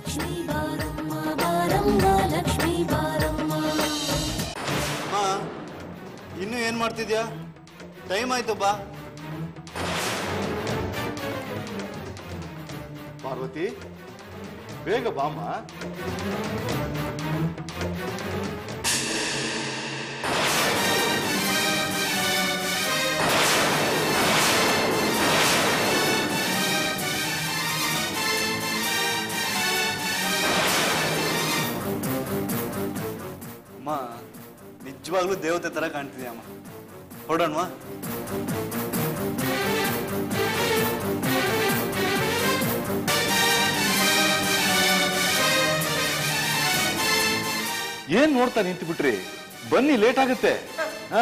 ಲಕ್ಷ್ಮೀ ಬಾರಮ್ಮ ಬಾರಮ್ಮ ಲಕ್ಷ್ಮೀ ಬಾರಮ್ಮ ಅಮ್ಮ ಇನ್ನೂ ಏನು ಮಾಡ್ತಿದ್ಯಾ ಟೈಮ್ ಆಯ್ತು ಬಾ ಪಾರ್ವತಿ ಬೇಗ ಬಾಮ್ಮ ಅಮ್ಮ ನಿಜವಾಗ್ಲೂ ದೇವತೆ ಥರ ಕಾಣ್ತಿದ್ಯಾ ಅಮ್ಮ ಹೊಡೋಣವಾ ಏನ್ ನೋಡ್ತಾ ನಿಂತು ಬಿಟ್ರಿ ಬನ್ನಿ ಲೇಟ್ ಆಗುತ್ತೆ ಹಾ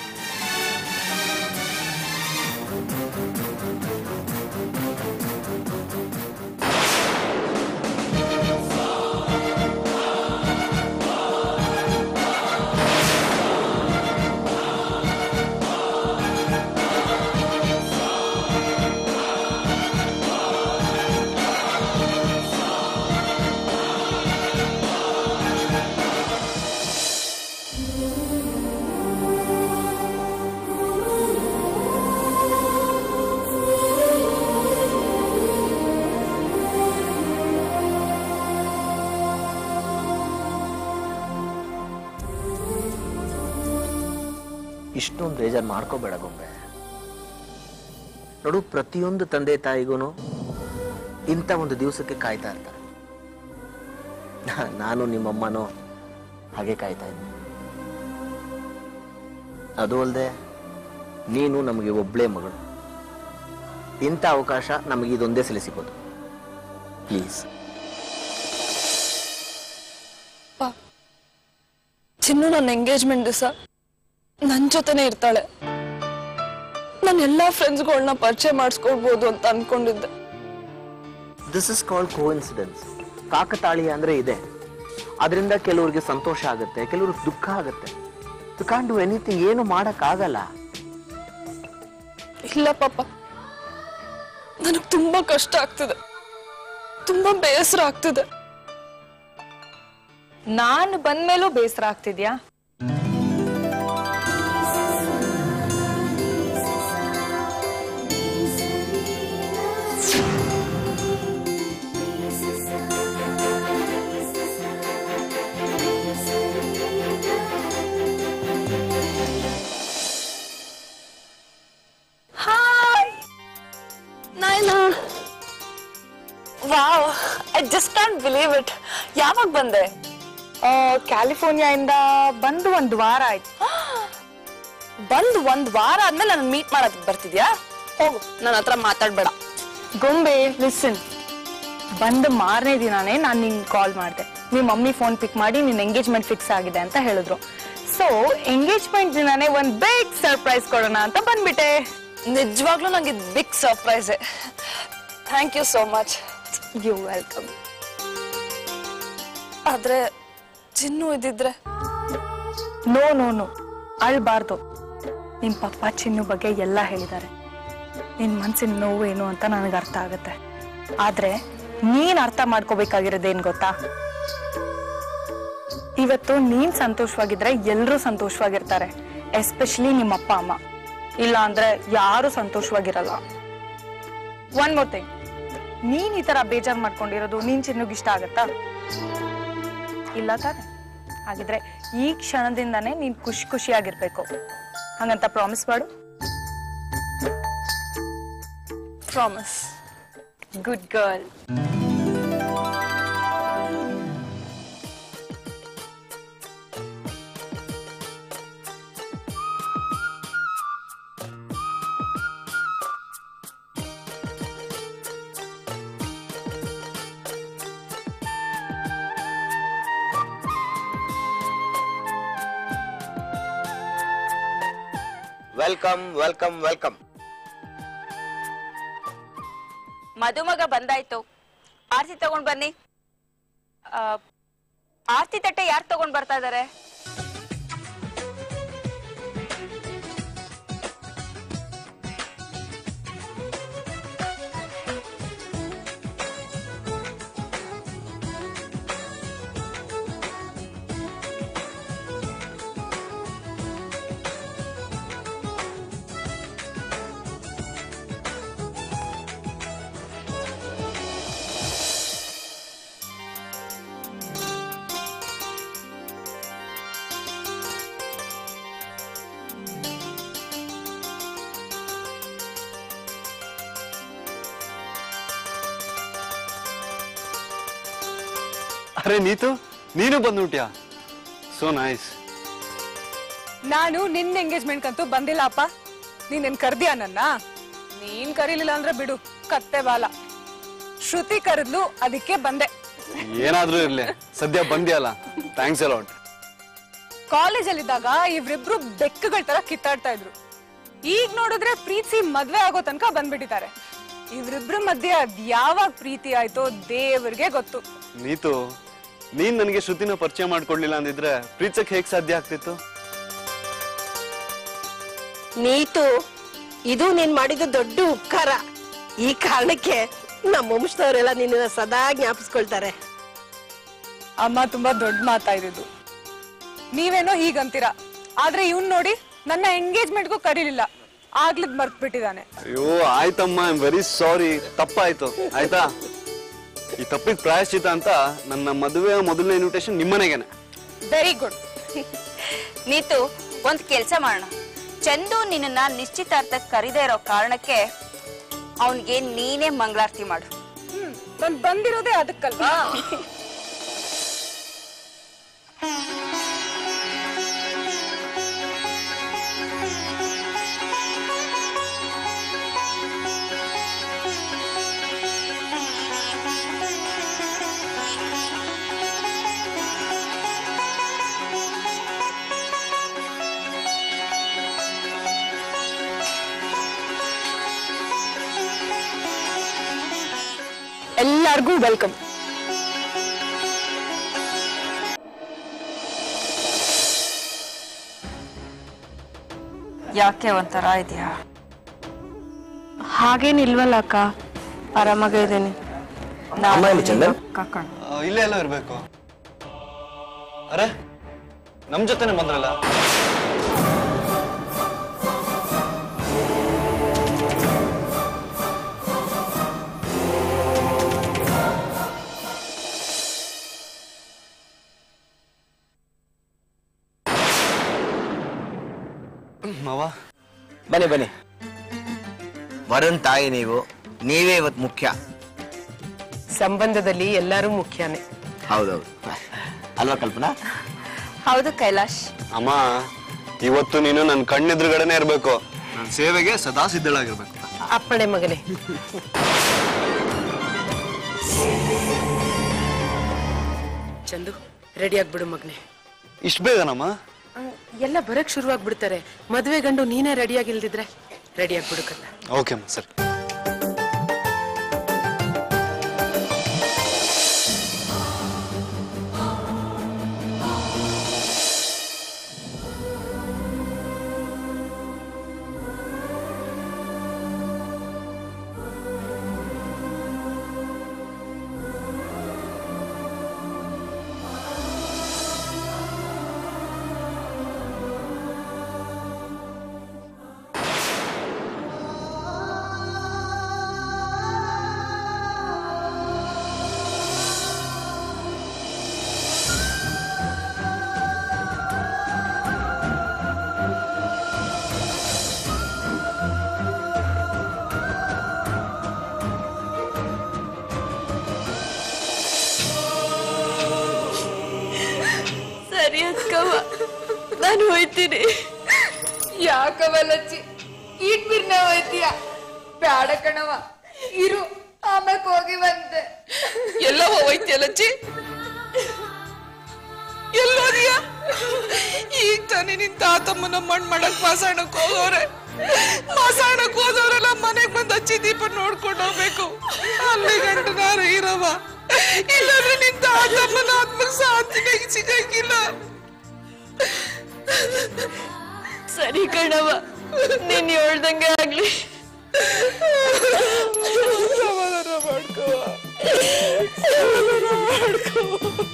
ಇಷ್ಟೊಂದು ಬೇಜಾರು ಮಾಡ್ಕೋಬೇಡ ಗೊಂಬೆ ನೋಡು ಪ್ರತಿಯೊಂದು ತಂದೆ ತಾಯಿಗೂ ಇಂಥ ಒಂದು ದಿವಸಕ್ಕೆ ಕಾಯ್ತಾ ಇರ್ತಾರೆ ನಾ- ನಾನು ನಿಮ್ಮಮ್ಮನೂ ಹಾಗೆ ಕಾಯ್ತಾ ಇದ್ದೆ ಅದು ಅಲ್ಲದೆ ನೀನು ನಮಗೆ ಒಬ್ಳೇ ಮಗಳು ಇಂಥ ಅವಕಾಶ ನಮಗೆ ಇದೊಂದೇ ಸಲ ಸಿಗೋದು ಪ್ಲೀಸ್ ಚಿನ್ನು ನನ್ನ ಎಂಗೇಜ್ಮೆಂಟ್ ದಿವಸ ನನ್ನ ಜೊತೆನೆ ಇರ್ತಾಳೆ ನನ್ನ ಎಲ್ಲಾ ಫ್ರೆಂಡ್ಸ್ಗಳನ್ನ ಪರಿಚಯ ಮಾಡಿಸ್ಕೊಳ್ಬೋದು ಅಂತ ಅನ್ಕೊಂಡಿದ್ದೆ this is called coincidence ಕಾಕತಾಳೀಯ ಅಂದ್ರೆ ಇದೆ ಅದರಿಂದ ಕೆಲವ್ರಿಗೆ ಸಂತೋಷ ಆಗುತ್ತೆ ಕೆಲವ್ರಿಗೆ ದುಃಖ ಆಗುತ್ತೆ ಯು ಕಾನ್ ಡೂ ಎನಿಥಿಂಗ್ ಏನು ಮಾಡಕ್ಕಾಗಲ್ಲ ಇಲ್ಲ ಪಾಪ ನನಗ್ ತುಂಬಾ ಕಷ್ಟ ಆಗ್ತಿದೆ ತುಂಬಾ ಬೇಸರ ಆಗ್ತಿದೆ ನಾನು ಬಂದ್ಮೇಲೂ ಬೇಸರ ಆಗ್ತಿದ್ಯಾ hi Naina wow I just can't believe it ಯಾವಾಗ ಬಂದೆ ಕ್ಯಾಲಿಫೋರ್ನಿಯಾಯಿಂದ ಬಂದು ಒಂದು ವಾರ ಆಯ್ತು ಬಂದ್ ಒಂದ್ ವಾರ ಆದ್ಮೇಲೆ ನನ್ನ ಮೀಟ್ ಮಾಡೋದಕ್ಕೆ ಬರ್ತಿದ್ಯಾ ಹೋಗು ನನ್ನ ಹತ್ರ ಮಾತಾಡ್ಬೇಡ ಗೊಂಬೆ ಲಿಸನ್ ಬಂದ ಮಾರನೇ ದಿನಾನೇ ನಾನು ನಿಂಗೆ ಕಾಲ್ ಮಾಡಿದೆ ನಿಮ್ಮ ಮಮ್ಮಿ ಫೋನ್ ಪಿಕ್ ಮಾಡಿ ನಿನ್ನ ಎಂಗೇಜ್ಮೆಂಟ್ ಫಿಕ್ಸ್ ಆಗಿದೆ ಅಂತ ಹೇಳಿದ್ರು ಸೊ ಎಂಗೇಜ್ಮೆಂಟ್ ದಿನಾನೇ ಒಂದು ಬಿಗ್ ಸರ್ಪ್ರೈಸ್ ಕೊಡೋಣ ಅಂತ ಬಂದ್ಬಿಟ್ಟೆ ನಿಜವಾಗ್ಲೂ ನಂಗೆ big surprise thank you so much you welcome ಆದ್ರೆ ಚಿನ್ನು ಇದ್ದಿದ್ರೆ ನೋ ನೋ ನೋ ಅಳ್ಬಾರ್ದು ನಿಮ್ ಪಪ್ಪ ಚಿನ್ನು ಬಗ್ಗೆ ಎಲ್ಲ ಹೇಳಿದ್ದಾರೆ ನಿನ್ ಮನ್ಸಿನ ನೋವು ಏನು ಅಂತ ನನಗೆ ಅರ್ಥ ಆಗುತ್ತೆ ಆದ್ರೆ ನೀನ್ ಅರ್ಥ ಮಾಡ್ಕೋಬೇಕಾಗಿರೋದೇನ್ ಗೊತ್ತಾ ಇವತ್ತು ನೀನ್ ಸಂತೋಷವಾಗಿದ್ರೆ ಎಲ್ರೂ ಸಂತೋಷವಾಗಿರ್ತಾರೆ ಎಸ್ಪೆಷಲಿ ನಿಮ್ಮ ಅಪ್ಪ ಅಮ್ಮ ಇಲ್ಲ ಅಂದ್ರೆ ಯಾರು ಸಂತೋಷವಾಗಿರಲ್ಲ ಒನ್ ಮೋರ್ ಥಿಂಗ್ ನೀನ್ ಈ ತರ ಬೇಜಾರ್ ಮಾಡ್ಕೊಂಡಿರೋದು ನೀನ್ ಚಿನ್ನುಗ್ ಇಷ್ಟ ಆಗತ್ತಾ ಇಲ್ಲ ತಾನೆ ಹಾಗಿದ್ರೆ ಈ ಕ್ಷಣದಿಂದಾನೇ ನೀನ್ ಖುಷಿ ಖುಷಿಯಾಗಿರ್ಬೇಕು ಹಂಗಂತ ಪ್ರಾಮಿಸ್ ಮಾಡು promise good girl welcome welcome welcome ಮದುಮಗ ಬಂದಾಯ್ತು ಆರ್ತಿ ತಗೊಂಡ್ ಬನ್ನಿ ಆ, ಆರ್ತಿ ತಟ್ಟೆ ಯಾರು ತಗೊಂಡ್ ಬರ್ತಾ ಇದಾರೆ ಅರೆ ನೀತು ನೀನು ಬಂದ್ಬಿಟ್ಯಾ ಸೋ ನೈಸ್ ನಾನು ನಿನ್ನ ಎಂಗೇಜ್ಮೆಂಟ್ ಅಂತೂ ಬಂದಿಲ್ಲ ಅಪ್ಪ ನೀನ್ ನನ್ ಕರ್ದಿಯಾ ನನ್ನ ನೀನ್ ಕರೀಲಿಲ್ಲ ಅಂದ್ರೆ ಬಿಡು ಕತ್ತೆ ಬಾಲ ಶ್ರುತಿ ಕರೆದ್ಲು ಅದಕ್ಕೆ ಬಂದೆ ಏನಾದ್ರೂ ಇರ್ಲಿ ಸದ್ಯ ಬಂದ್ಯಲ್ಲ ಥ್ಯಾಂಕ್ಸ್ ಅಲಾಟ್ ಕಾಲೇಜಲ್ಲಿದ್ದಾಗ ಇವ್ರಿಬ್ರು ಬೆಕ್ಕುಗಳ ತರ ಕಿತ್ತಾಡ್ತಾ ಇದ್ರು ಈಗ ನೋಡಿದ್ರೆ ಪ್ರೀತಿ ಮದ್ವೆ ಆಗೋ ತನಕ ಬಂದ್ಬಿಟ್ಟಿದ್ದಾರೆ ಇವ್ರಿಬ್ರ ಮಧ್ಯೆ ಅದ್ ಯಾವಾಗ ಪ್ರೀತಿ ಆಯ್ತೋ ದೇವ್ರಿಗೆ ಗೊತ್ತು ನೀತು ನೀನ್ ನನಗೆ ಶ್ರುತಿನ ಪರಿಚಯ ಮಾಡ್ಕೊಡ್ಲಿಲ್ಲ ಅಂದಿದ್ರೆ ಪ್ರೀತಿಸಕ್ ಹೇಗ್ ಸಾಧ್ಯ ಆಗ್ತಿತ್ತು ನೀತು ಇದು ನೀನ್ ಮಾಡಿದ ದೊಡ್ಡ ಉಪಕಾರ ಈ ಕಾರಣಕ್ಕೆ ನಮ್ಮ ವಂಶದವರೆಲ್ಲ ನಿನ್ನ ಸದಾ ಜ್ಞಾಪಿಸ್ಕೊಳ್ತಾರೆ ಅಮ್ಮ ತುಂಬಾ ದೊಡ್ಡ ಮಾತಾಡಿದ್ದು ನೀವೇನೋ ಹೀಗಂತೀರಾ ಆದ್ರೆ ಇವ್ನ್ ನೋಡಿ ನನ್ನ ಎಂಗೇಜ್ಮೆಂಟ್ಗೂ ಕರೀಲಿಲ್ಲ ಆಗ್ಲಿದ್ ಮರ್ತ್ ಬಿಟ್ಟಿದ್ದಾನೆ ಅಯ್ಯೋ ಆಯ್ತಮ್ಮ ಐ ವೆರಿ ಸಾರಿ ತಪ್ಪಾಯ್ತು ಆಯ್ತಾ ಈ ತಪ್ಪಿದ ಪ್ರಾಯಶ್ಚಿತ ಅಂತ ನನ್ನ ಮದುವೆಯ ಮೊದಲನೇ ಇನ್ವಿಟೇಷನ್ ನಿಮ್ಮನೆಗೇನೆ ವೆರಿ ಗುಡ್ ನೀತು ಒಂದ್ ಕೆಲ್ಸ ಮಾಡೋಣ ಚಂದು ನಿನ್ನ ನಿಶ್ಚಿತಾರ್ಥಕ್ಕೆ ಕರೀದೇ ಇರೋ ಕಾರಣಕ್ಕೆ ಅವನಿಗೆ ನೀನೇ ಮಂಗಳಾರತಿ ಮಾಡು ಹ್ಮ್ ನಾನ್ ಬಂದಿರೋದೇ ಅದಕ್ಕಲ್ವಾ ಎಲ್ಲಾರ್ಗೂ ವೆಲ್ಕಮ್ ಯಾಕೆ ಒಂಥರ ಇದೆಯಾ ಹಾಗೇನಿಲ್ವಲ್ಲ ಅಕ್ಕ ಆರಾಮಾಗೇ ಇದ್ದೀನಿ ಅಮ್ಮ ಎಲ್ಲಿ ಚಂದನ್ ಕಕ್ಕಣ ಆ, ಇಲ್ಲೇ ಎಲ್ಲ ಇರ್ಬೇಕು ಅರೆ ನಮ್ ಜೊತೆನೆ ಬಂದ್ರಲ್ಲ ಮಾವ ಬನ್ನಿ ಬನ್ನಿ ವರುಣ್ ತಾಯಿ ನೀವು ನೀವೇ ಇವತ್ತು ಮುಖ್ಯ ಸಂಬಂಧದಲ್ಲಿ ಎಲ್ಲರೂ ಮುಖ್ಯನೇ ಹೌದೌದು ಅಲ್ವಾ ಕಲ್ಪನಾ ಹೌದು ಕೈಲಾಶ್ ಅಮ್ಮ ಇವತ್ತು ನೀನು ನನ್ನ ಕಣ್ಣೆದುರುಗಡೆನೆ ಇರ್ಬೇಕು ನನ್ನ ಸೇವೆಗೆ ಸದಾ ಸಿದ್ಧಳಾಗಿರ್ಬೇಕು ಅಪ್ಪಣೆ ಮಗನೇ ಚಂದು ರೆಡಿ ಆಗ್ಬಿಡು ಮಗ್ನೆ ಇಷ್ಟ ಬೇಗನಮ್ಮ ಎಲ್ಲ ಬರಕ್ ಶುರುವಾಗ್ಬಿಡ್ತಾರೆ ಮದ್ವೆ ಗಂಡು ನೀನೇ ರೆಡಿ ಆಗಿಲ್ದಿದ್ರೆ ರೆಡಿ ಆಗ್ಬಿಡು ಕಲ್ಲ ಓಕೆ ಅಮ್ಮ ಸರಿ ಸರಿ ಅಕ್ಕವ ನಾನು ಹೋಯ್ತೀನಿ ಯಾಕವ ಲಚ್ಚಿ ಈಟ್ ಬಿರ್ನ ಹೋಯ್ತೀಯ ಬ್ಯಾಡ ಕಣವ ಇರು ಆಮ್ಯಾಕ್ ಹೋಗಿ ಬಂದೆ ಎಲ್ಲವ ಹೋಯ್ತಿಯ ಲಚ್ಚಿ ಎಲ್ಲೋದಿಯ ಈಗ ತಾನೇ ನಿನ್ ತಾತಮ್ಮನ ಮಣ್ ಮಾಡಕ್ ಮಾಸಾಣಕ್ ಹೋಗೋರೆ ಮಾಸಾಣಕ್ ಹೋದವರೆಲ್ಲ ಮನೆಗ್ ಬಂದ್ ಹಚ್ಚಿ ದೀಪ ನೋಡ್ಕೊಂಡು ಹೋಗ್ಬೇಕು ಅಲ್ಲಿ ಗಂಟ ನಾನು ಇರವ ಇಲ್ಲಾಂದ್ರೆ ನಿನ್ ತಾತಮ್ಮನ ಆತ್ಮಕ್ ಶಾಂತಿನೇ ಸಿಗಂಗಿಲ್ಲ ಸರಿ ಕಣವ ನೀನ್ ಹೇಳ್ದಂಗೆ ಆಗ್ಲಿ ಸಮಾಧಾನ ಮಾಡ್ಕೋ ಸಮಾಧಾನ ಮಾಡ್ಕೋ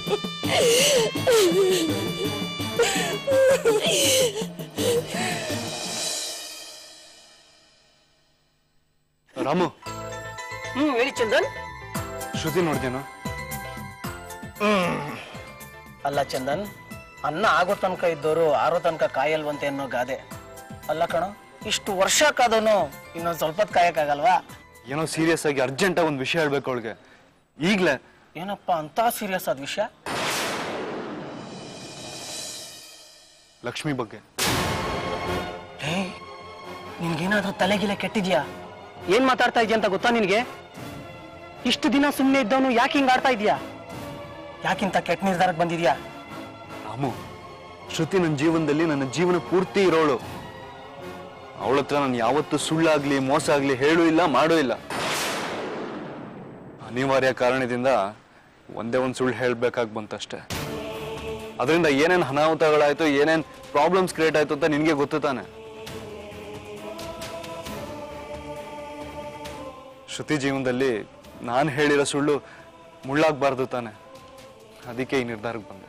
ರಾಮು ಹ್ಮ್ ಹೇಳಿ ಚಂದನ್ ಶ್ರುತಿ ನೋಡ್ದೇನೋ ಅಲ್ಲ ಚಂದನ್ ಅನ್ನ ಆಗೋ ತನಕ ಇದ್ದವರು ಆರೋ ತನಕ ಕಾಯಲ್ವಂತೆ ಅನ್ನೋ ಗಾದೆ ಅಲ್ಲ ಕಣೋ ಇಷ್ಟು ವರ್ಷ ಕಾದವನು ಇನ್ನೊಂದ್ ಸ್ವಲ್ಪ ಹೊತ್ತು ಕಾಯಕ್ಕಾಗಲ್ವಾ ಏನೋ ಸೀರಿಯಸ್ ಆಗಿ ಅರ್ಜೆಂಟ್ ಆಗಿ ಒಂದು ವಿಷಯ ಹೇಳ್ಬೇಕು ಅವಳಿಗೆ ಈಗ್ಲೇ ಏನಪ್ಪ ಅಂತ ಸೀರಿಯಸ್ ಆದ ವಿಷಯ ಲಕ್ಷ್ಮಿ ಬಗ್ಗೆ ಹೇ ನಿನ್ಗೇನಾದ್ರೂ ತಲೆಗಿಲೆ ಕೆಟ್ಟಿದ್ಯಾ ಏನ್ ಮಾತಾಡ್ತಾ ಇದೀಯ ಅಂತ ಗೊತ್ತಾ ನಿನ್ಗೆ ಇಷ್ಟು ದಿನ ಸುಮ್ಮನೆ ಇದ್ದವನು ಯಾಕೆ ಹಿಂಗ್ ಆಡ್ತಾ ಇದೀಯಾ ಯಾಕಿಂತ ಕೆಟ್ಟ ನಿರ್ಧಾರಕ್ಕೆ ಬಂದಿದ್ಯಾ ರಾಮು ಶ್ರುತಿ ನನ್ನ ಜೀವನದಲ್ಲಿ ನನ್ನ ಜೀವನ ಪೂರ್ತಿ ಇರೋಳು ಅವಳ ಹತ್ರ ನಾನು ಯಾವತ್ತೂ ಸುಳ್ಳಾಗ್ಲಿ ಮೋಸ ಆಗ್ಲಿ ಹೇಳೂ ಇಲ್ಲ ಮಾಡೂ ಇಲ್ಲ ಅನಿವಾರ್ಯ ಕಾರಣದಿಂದ ಒಂದೇ ಒಂದು ಸುಳ್ಳು ಹೇಳ್ಬೇಕಾಗಿ ಬಂತಷ್ಟೇ ಅದರಿಂದ ಏನೇನು ಅನಾಹುತಗಳಾಯ್ತು ಏನೇನ್ ಪ್ರಾಬ್ಲಮ್ಸ್ ಕ್ರಿಯೇಟ್ ಆಯ್ತು ಅಂತ ನಿನಗೆ ಗೊತ್ತು ತಾನೆ ಶ್ರುತಿ ಜೀವನದಲ್ಲಿ ನಾನು ಹೇಳಿರೋ ಸುಳ್ಳು ಮುಳ್ಳಾಗಬಾರ್ದು ತಾನೆ ಅದಕ್ಕೆ ಈ ನಿರ್ಧಾರಕ್ಕೆ ಬಂದೆ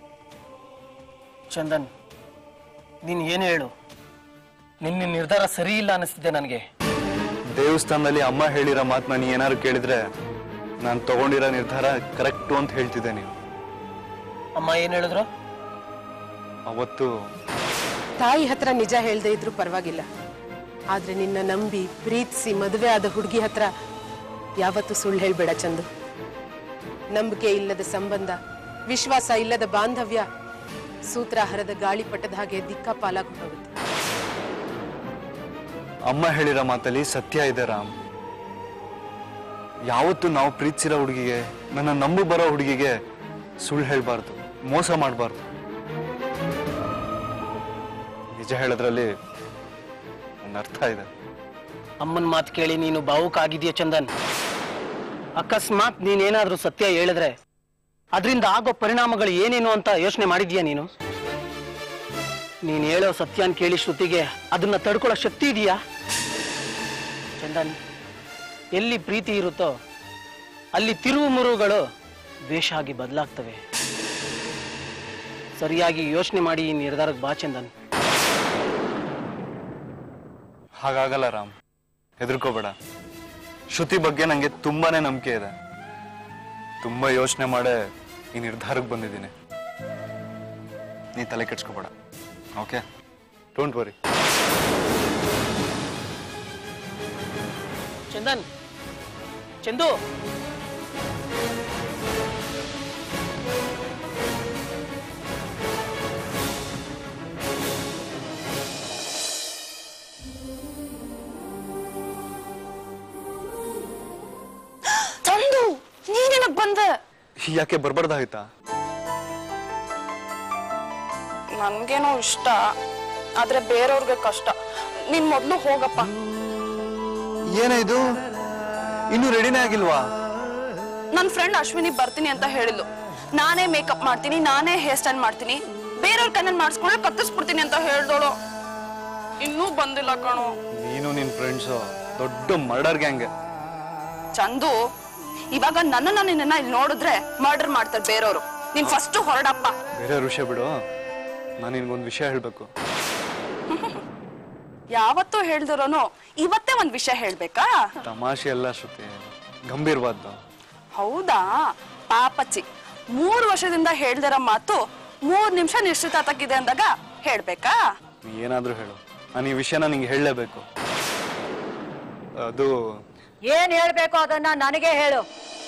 ಚಂದನ್ ನೀನ್ ಏನು ಹೇಳು ನಿನ್ನ ನಿರ್ಧಾರ ಸರಿ ಇಲ್ಲ ಅನಿಸ್ತಿದೆ ನನಗೆ ದೇವಸ್ಥಾನದಲ್ಲಿ ಅಮ್ಮ ಹೇಳಿರೋ ಮಾತನ್ನ ನೀ ಏನಾದ್ರು ಕೇಳಿದ್ರೆ ನಾನು ತಗೊಂಡಿರೋ ನಿರ್ಧಾರ ಕರೆಕ್ಟು ಅಂತ ಹೇಳ್ತಿದ್ದೆ ನೀವು ಅಮ್ಮ ಏನ್ ಹೇಳಿದ್ರು ಅವತ್ತು ತಾಯಿ ಹತ್ರ ನಿಜ ಹೇಳ್ದೆ ಇದ್ರು ಪರವಾಗಿಲ್ಲ ಆದ್ರೆ ನಿನ್ನ ನಂಬಿ ಪ್ರೀತಿಸಿ ಮದುವೆ ಆದ ಹುಡುಗಿ ಹತ್ರ ಯಾವತ್ತೂ ಸುಳ್ಳು ಹೇಳ್ಬೇಡ ಚಂದು ನಂಬಿಕೆ ಇಲ್ಲದ ಸಂಬಂಧ ವಿಶ್ವಾಸ ಇಲ್ಲದ ಬಾಂಧವ್ಯ ಸೂತ್ರಾಹಾರದ ಗಾಳಿಪಟದ ಹಾಗೆ ದಿಕ್ಕಾಪಾಲಾಗಿ ಹೋಗುತ್ತೆ ಅಮ್ಮ ಹೇಳಿರೋ ಮಾತಲ್ಲಿ ಸತ್ಯ ಇದೆ ರಾಮ್ ಯಾವತ್ತು ನಾವು ಪ್ರೀತಿಸಿರೋ ಹುಡುಗಿಗೆ ನನ್ನ ನಂಬು ಬರೋ ಹುಡುಗಿಗೆ ಸುಳ್ಳು ಹೇಳ್ಬಾರ್ದು ಮೋಸ ಮಾಡಬಾರ್ದು ನಿಜ ಹೇಳೋದ್ರಲ್ಲಿ ಒಂದು ಅರ್ಥ ಇದೆ ಅಮ್ಮನ ಮಾತು ಕೇಳಿ ನೀನು ಭಾವುಕ ಆಗಿದೆಯಾ ಚಂದನ್ ಅಕಸ್ಮಾತ್ ನೀನೇನಾದ್ರೂ ಸತ್ಯ ಹೇಳಿದ್ರೆ ಅದರಿಂದ ಆಗೋ ಪರಿಣಾಮಗಳು ಏನೇನು ಅಂತ ಯೋಚನೆ ಮಾಡಿದ್ಯಾ ನೀನು ನೀನ್ ಹೇಳೋ ಸತ್ಯನ್ ಕೇಳಿ ಶ್ರುತಿಗೆ ಅದನ್ನ ತಡ್ಕೊಳ್ಳೋ ಶಕ್ತಿ ಇದೆಯಾ ಚಂದನ್ ಎಲ್ಲಿ ಪ್ರೀತಿ ಇರುತ್ತೋ ಅಲ್ಲಿ ತಿರುವು ಮುರುಗಳು ದ್ವೇಷ ಆಗಿ ಬದಲಾಗ್ತವೆ ಸರಿಯಾಗಿ ಯೋಚನೆ ಮಾಡಿ ಈ ನಿರ್ಧಾರಕ್ಕೆ ಬಾ ಚಂದನ್ ಹಾಗಾಗಲ್ಲ ರಾಮ್ ಹೆದರ್ಕೋಬೇಡ ಶ್ರುತಿ ಬಗ್ಗೆ ನಂಗೆ ತುಂಬಾನೇ ನಂಬಿಕೆ ಇದೆ ತುಂಬಾ ಯೋಚನೆ ಮಾಡೇ ಈ ನಿರ್ಧಾರಕ್ಕೆ ಬಂದಿದ್ದೀನಿ ನೀ ತಲೆ ಕೆಡ್ಸ್ಕೋಬೇಡ okay don't worry Chandan Chandu Chandu ನೀನೇನಕ್ ಬಂದೆ ಯಾಕೆ ಬರ್ಬಾರ್ದಾಯ್ತಾ ನನ್ಗೇನೋ ಇಷ್ಟ ಆದ್ರೆ ಬೇರೆಯವ್ರಿಗೆ ಕಷ್ಟ ನೀನ್ ಮೊದ್ಲು ಹೋಗಪ್ಪ ಏನೇ ಇದು ಇನ್ನೂ ರೆಡಿನೇ ಆಗಿಲ್ವಾ ನನ್ ಫ್ರೆಂಡ್ ಅಶ್ವಿನಿ ಬರ್ತೀನಿ ಅಂತ ಹೇಳಿದ್ಲು ನಾನೇ ಮೇಕಪ್ ಮಾಡ್ತೀನಿ ನಾನೇ ಹೇರ್ ಸ್ಟೈಲ್ ಮಾಡ್ತೀನಿ ಬೇರೆಯವ್ರ ಕಣ್ಣನ್ ಮಾಡಿಸ್ಕೊಂಡ್ರೆ ಕತ್ತಿಸ್ಬಿಡ್ತೀನಿ ಅಂತ ಹೇಳ್ದೋಳು ಇನ್ನೂ ಬಂದಿಲ್ಲ ಕಣೋ ನೀನು ನಿನ್ ಫ್ರೆಂಡ್ಸು ದೊಡ್ಡ ಮರ್ಡರ್ ಗ್ಯಾಂಗ್ ಚಂದು ಇವಾಗ ನನ್ನನ್ನ ನಿನ್ನ ಇಲ್ಲಿ ನೋಡಿದ್ರೆ ಮರ್ಡರ್ ಮಾಡ್ತಾರೆ ಬೇರೆಯವರು ನೀನ್ ಫಸ್ಟ್ ಹೊರಡಪ್ಪ ಬೇರೆ ವಿಷಯ ಬಿಡು ನಾನು ನಿನ್ಗೊಂದು ವಿಷಯ ಹೇಳ್ಬೇಕು ಯಾವತ್ತೂ ಹೇಳ್ದಿರೋನು ಇವತ್ತೇ ಒಂದ್ ವಿಷಯ ಹೇಳ್ಬೇಕಾ ತಮಾಷೆ ಎಲ್ಲ ಶ್ರುತಿ ಗಂಭೀರವಾದ್ದು ಹೌದಾ ಪಾಪಚ್ಚಿ ಮೂರು ವರ್ಷದಿಂದ ಹೇಳ್ದಿರೋ ಮಾತು ಮೂರ್ ನಿಮಿಷ ನಿಶ್ಚಿತಾರ್ಥಕ್ಕಿದೆ ಅಂದಾಗ ಹೇಳ್ಬೇಕಾ ನೀ ಏನಾದ್ರೂ ಹೇಳು ನಾನು ಈ ವಿಷಯನ ನಿಂಗೆ ಹೇಳಲೇಬೇಕು ಅದು ಏನ್ ಹೇಳ್ಬೇಕು ಅದನ್ನ ನನಗೆ ಹೇಳು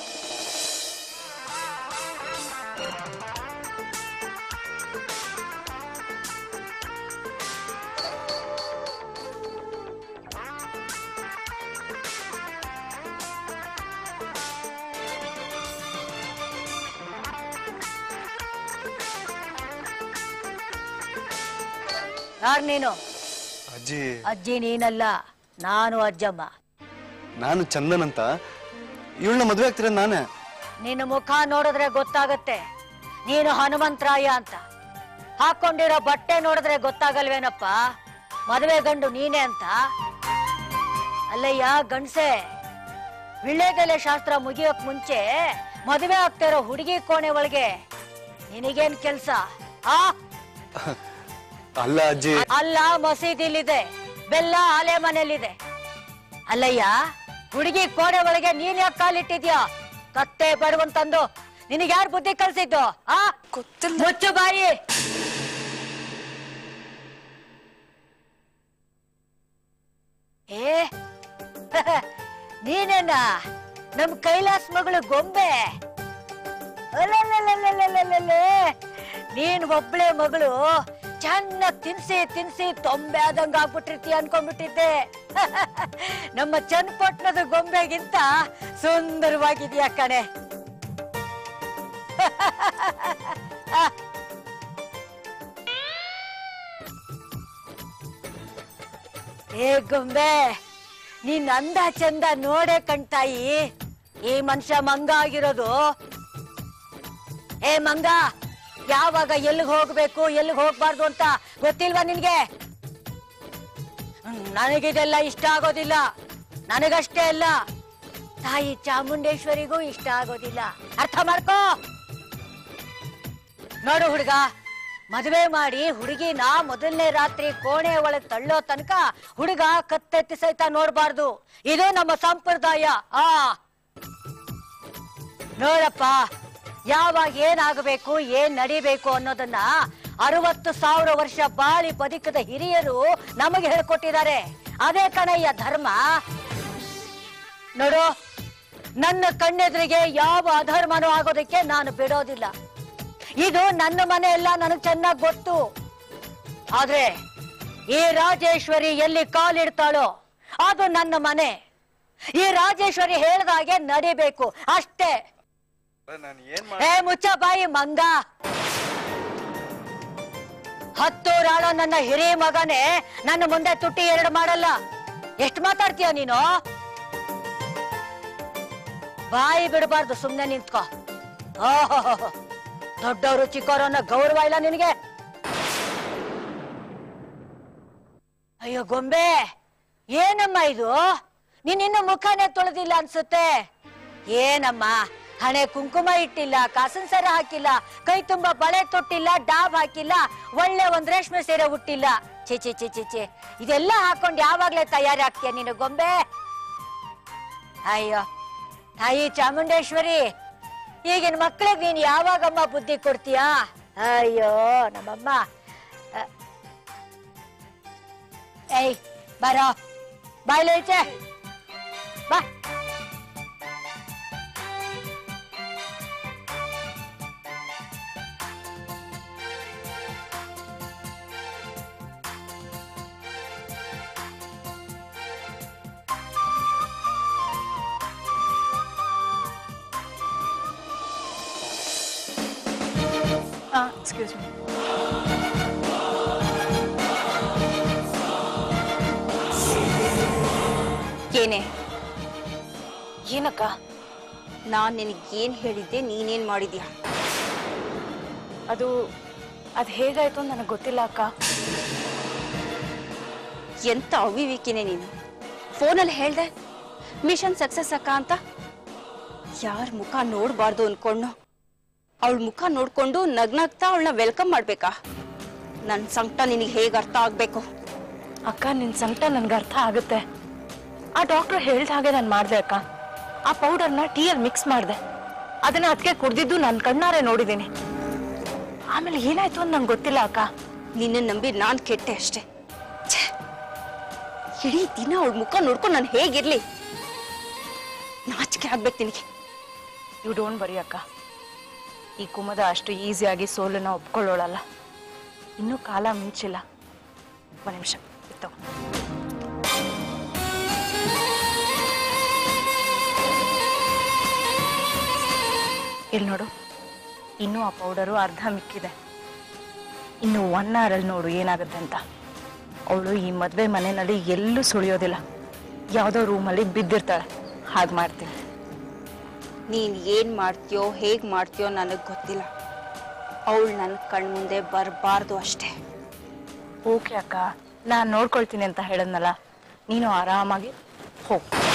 ಯಾರ್ ನೀನು ಅಜ್ಜಿ ಅಜ್ಜಿ ನೀನಲ್ಲ ನಾನು ಅಜ್ಜಮ್ಮ ನಾನು ಚಂದನ್ ಅಂತ ಇವಳನ್ನ ಮದುವೆ ಆಗ್ತಿರೋದು ನಾನೇ ನಿನ್ನ ಮುಖ ನೋಡಿದ್ರೆ ಗೊತ್ತಾಗತ್ತೆ ನೀನು ಹನುಮಂತರಾಯ ಅಂತ ಹಾಕೊಂಡಿರೋ ಬಟ್ಟೆ ನೋಡಿದ್ರೆ ಗೊತ್ತಾಗಲ್ವೇನಪ್ಪ ಮದುವೆ ಗಂಡು ನೀನೇ ಅಂತ ಅಲ್ಲಯ್ಯ ಗಂಡ್ಸೆ ವಿಳ್ಳೆದೆಲೆ ಶಾಸ್ತ್ರ ಮುಗಿಯೋಕ್ ಮುಂಚೆ ಮದುವೆ ಆಗ್ತಾ ಇರೋ ಹುಡುಗಿ ಕೋಣೆ ಒಳಗೆ ನಿನಗೇನ್ ಕೆಲ್ಸ ಆ ಅಲ್ಲ ಅಜ್ಜಿ ಅಲ್ಲ ಮಸೀದಿಲಿದೆ ಬೆಲ್ಲ ಆಲೆ ಮನೆಯಲ್ಲಿದೆ ಅಲ್ಲಯ್ಯ ಹುಡುಗಿ ಕೋಣೆ ಒಳಗೆ ನೀನ್ ಯಾಕೆ ಕಾಲಿಟ್ಟಿದ್ಯಾ ಕತ್ತೆ ಬಡವಂತಂದು ನಿನಗೆ ಯಾರು ಬುದ್ಧಿ ಕಲ್ಸಿದ್ದು ಆ ಮುಚ್ಚು ಬಾಯಿ ಏ ನೀನೇನ ನಮ್ ಕೈಲಾಸ್ ಮಗಳು ಗೊಂಬೆ ಅಲ್ಲಲ್ಲೇ ನೀನ್ ಒಬ್ಳೆ ಮಗಳು ಚೆನ್ನಾಗ್ ತಿನ್ಸಿ ತಿನ್ಸಿ ತೊಂಬೆ ಆದಂಗ ಆಗ್ಬಿಟ್ಟಿರ್ತೀಯ ಅನ್ಕೊಂಡ್ಬಿಟ್ಟಿದ್ದೆ ನಮ್ಮ ಚನ್ನಪಟ್ಟಣದ ಗೊಂಬೆಗಿಂತ ಸುಂದರವಾಗಿದ್ಯಾ ಕಣೆ ಏ ಗೊಂಬೆ ನೀನ್ ಅಂದ ಚಂದ ನೋಡೆ ಕಣ್ತಾಯಿ ಈ ಮನುಷ್ಯ ಮಂಗ ಆಗಿರೋದು ಏ ಮಂಗ ಯಾವಾಗ ಎಲ್ಲಿಗೆ ಹೋಗ್ಬೇಕು ಎಲ್ಲಿಗೆ ಹೋಗ್ಬಾರ್ದು ಅಂತ ಗೊತ್ತಿಲ್ವಾ ನಿನ್ಗೆ ಹ್ಮ್, ನನಗಿದೆಲ್ಲ ಇಷ್ಟ ಆಗೋದಿಲ್ಲ ನನಗಷ್ಟೇ ಅಲ್ಲ ತಾಯಿ ಚಾಮುಂಡೇಶ್ವರಿಗೂ ಇಷ್ಟ ಆಗೋದಿಲ್ಲ ಅರ್ಥ ಮಾಡ್ಕೋ ನೋಡು ಹುಡುಗ ಮದುವೆ ಮಾಡಿ ಹುಡುಗಿನ ಮೊದಲನೇ ರಾತ್ರಿ ಕೋಣೆ ಒಳಗ್ ತಳ್ಳೋ ತನಕ ಹುಡುಗ ಕತ್ತೆತ್ತಿ ಸಹಿತ ನೋಡ್ಬಾರ್ದು ಇದು ನಮ್ಮ ಸಂಪ್ರದಾಯ ಆ ನೋಡಪ್ಪ ಯಾವಾಗ ಏನಾಗಬೇಕು ಏನ್ ನಡಿಬೇಕು ಅನ್ನೋದನ್ನ ಅರವತ್ತು ಸಾವಿರ ವರ್ಷ ಬಾಳಿ ಬದುಕದ ಹಿರಿಯರು ನಮಗೆ ಹೇಳ್ಕೊಟ್ಟಿದ್ದಾರೆ ಅದೇ ಕಣಯ್ಯ ಧರ್ಮ ನೋಡು ನನ್ನ ಕಣ್ಣೆದುರಿಗೆ ಯಾವ ಅಧರ್ಮನೂ ಆಗೋದಕ್ಕೆ ನಾನು ಬಿಡೋದಿಲ್ಲ ಇದು ನನ್ನ ಮನೆ ಎಲ್ಲ ನನಗೆ ಚೆನ್ನಾಗಿ ಗೊತ್ತು ಆದ್ರೆ ಈ ರಾಜೇಶ್ವರಿ ಎಲ್ಲಿ ಕಾಲಿಡ್ತಾಳೋ ಅದು ನನ್ನ ಮನೆ ಈ ರಾಜೇಶ್ವರಿ ಹೇಳ್ದಾಗೆ ನಡಿಬೇಕು ಅಷ್ಟೇ ಏ ಮುಚ್ಚ ಬಾಯಿ ಮಂಗ ಹತ್ತೂರಾಳೋ ನನ್ನ ಹಿರಿ ಮಗನೇ ನನ್ನ ಮುಂದೆ ತುಟ್ಟಿ ಎರಡು ಮಾಡಲ್ಲ ಎಷ್ಟು ಮಾತಾಡ್ತೀಯ ನೀನು ಬಾಯಿ ಬಿಡಬಾರ್ದು ಸುಮ್ನೆ ನಿಂತ್ಕೋ ಓಹೋ ದೊಡ್ಡವರು ಚಿಕ್ಕವರು ಅನ್ನೋ ಗೌರವ ಇಲ್ಲ ನಿನಗೆ ಅಯ್ಯೋ ಗೊಂಬೆ ಏನಮ್ಮ ಇದು ನೀನ್ ಇನ್ನು ಮುಖನೇ ತೊಳೆದಿಲ್ಲ ಅನ್ಸುತ್ತೆ ಏನಮ್ಮ ಹಣೆ ಕುಂಕುಮ ಇಟ್ಟಿಲ್ಲ ಕಾಸನ್ ಸರ ಹಾಕಿಲ್ಲ ಕೈ ತುಂಬಾ ಬಳೆ ತೊಟ್ಟಿಲ್ಲ ಡಾಬ್ ಹಾಕಿಲ್ಲ ಒಳ್ಳೆ ಒಂದ್ ರೇಷ್ಮೆ ಸೀರೆ ಉಟ್ಟಿಲ್ಲ ಚಿ ಚಿ ಚಿ ಚಿ ಚಿ ಇದೆಲ್ಲ ಹಾಕೊಂಡ್ ಯಾವಾಗ್ಲೇ ತಯಾರಿ ಆಗ್ತೀಯ ನೀನು ಗೊಂಬೆ ಅಯ್ಯೋ ತಾಯಿ ಚಾಮುಂಡೇಶ್ವರಿ ಈಗಿನ ಮಕ್ಳಿಗೆ ನೀನ್ ಯಾವಾಗಮ್ಮ ಬುದ್ಧಿ ಕೊಡ್ತೀಯಾ ಅಯ್ಯೋ ನಮ್ಮಮ್ಮ ಅ, ಏಯ್ ಬರೋ ಬಾಯ್ಲೆ ಈಚೆ ಬಾ ಎಕ್ಸ್ಕ್ಯೂಸ್ ಮೀ ಏನೇ ಏನಕ್ಕ ನಾನ್ ನಿನಗೆ ಏನ್ ಹೇಳಿದ್ದೆ ನೀನೇನ್ ಮಾಡಿದ್ಯಾ ಅದು ಅದು ಹೇಗಾಯ್ತು ಅಂತ ನನಗೆ ಗೊತ್ತಿಲ್ಲ ಅಕ್ಕ ಎಂತ ಅವಿವೇಕಿನೇ ನೀನು ಫೋನಲ್ಲಿ ಹೇಳ್ದೆ ಮಿಷನ್ ಸಕ್ಸಸ್ ಅಕ್ಕ ಅಂತ ಯಾರ ಮುಖ ನೋಡ್ಬಾರ್ದು ಅನ್ಕೊಂಡು ಅವಳ ಮುಖ ನೋಡ್ಕೊಂಡು ನಗ್ನಗ್ತಾ ಅವಳನ್ನ ವೆಲ್ಕಮ್ ಮಾಡ್ಬೇಕಾ ನನ್ ಸಂಕಟ ನಿನಗೆ ಹೇಗೆ ಅರ್ಥ ಆಗ್ಬೇಕು ಅಕ್ಕ ನಿನ್ ಸಂಕಟ ನನ್ಗೆ ಅರ್ಥ ಆಗುತ್ತೆ ಆ ಡಾಕ್ಟರ್ ಹೇಳ್ದ ಹಾಗೆ ನಾನು ಮಾಡ್ದೆ ಅಕ್ಕ ಆ ಪೌಡರ್ನ ಟೀಯಲ್ಲಿ ಮಿಕ್ಸ್ ಮಾಡಿದೆ ಅದನ್ನ ಅದಕ್ಕೆ ಕುಡ್ದಿದ್ದು ನನ್ನ ಕಣ್ಣಾರೆ ನೋಡಿದ್ದೀನಿ ಆಮೇಲೆ ಏನಾಯ್ತು ಅಂತ ನಂಗೆ ಗೊತ್ತಿಲ್ಲ ಅಕ್ಕ ನಿನ್ನ ನಂಬಿ ನಾನ್ ಕೆಟ್ಟೆ ಅಷ್ಟೇ ಛೆ! ಇಡೀ ದಿನ ಅವಳ ಮುಖ ನೋಡ್ಕೊಂಡು ನಾನು ಹೇಗಿರ್ಲಿ ನಾಚಿಕೆ ಆಗ್ಬೇಕು ನಿನಗೆ ಯು ಡೋಂಟ್ ಬರಿ ಅಕ್ಕ ಈ ಕುಮದ ಅಷ್ಟು ಈಸಿಯಾಗಿ ಸೋಲನ್ನ ಒಪ್ಕೊಳ್ಳೋಳಲ್ಲ ಇನ್ನೂ ಕಾಲ ಮಿಂಚಿಲ್ಲ ಒಂದು ನಿಮಿಷ ಇತ್ತು ಇಲ್ಲಿ ನೋಡು ಇನ್ನೂ ಆ ಪೌಡರು ಅರ್ಧ ಮಿಕ್ಕಿದೆ ಇನ್ನು ಒನ್ ಅವರಲ್ಲಿ ನೋಡು ಏನಾಗುತ್ತೆ ಅಂತ ಅವಳು ಈ ಮದುವೆ ಮನೆಯಲ್ಲಿ ಎಲ್ಲೂ ಸುಳಿಯೋದಿಲ್ಲ ಯಾವುದೋ ರೂಮಲ್ಲಿ ಬಿದ್ದಿರ್ತಾಳೆ ಹಾಗೆ ಮಾಡ್ತೀನಿ ನೀನ್ ಏನ್ ಮಾಡ್ತೀಯೋ ಹೇಗ್ ಮಾಡ್ತೀಯೋ ನನಗ್ ಗೊತ್ತಿಲ್ಲ ಅವಳು ನನ್ನ ಕಣ್ಮುಂದೆ ಬರಬಾರ್ದು ಅಷ್ಟೇ ಓಕೆ ಅಕ್ಕ ನಾನು ನೋಡ್ಕೊಳ್ತೀನಿ ಅಂತ ಹೇಳಿದ್ನಲ್ಲ ನೀನು ಆರಾಮಾಗಿ ಹೋಗು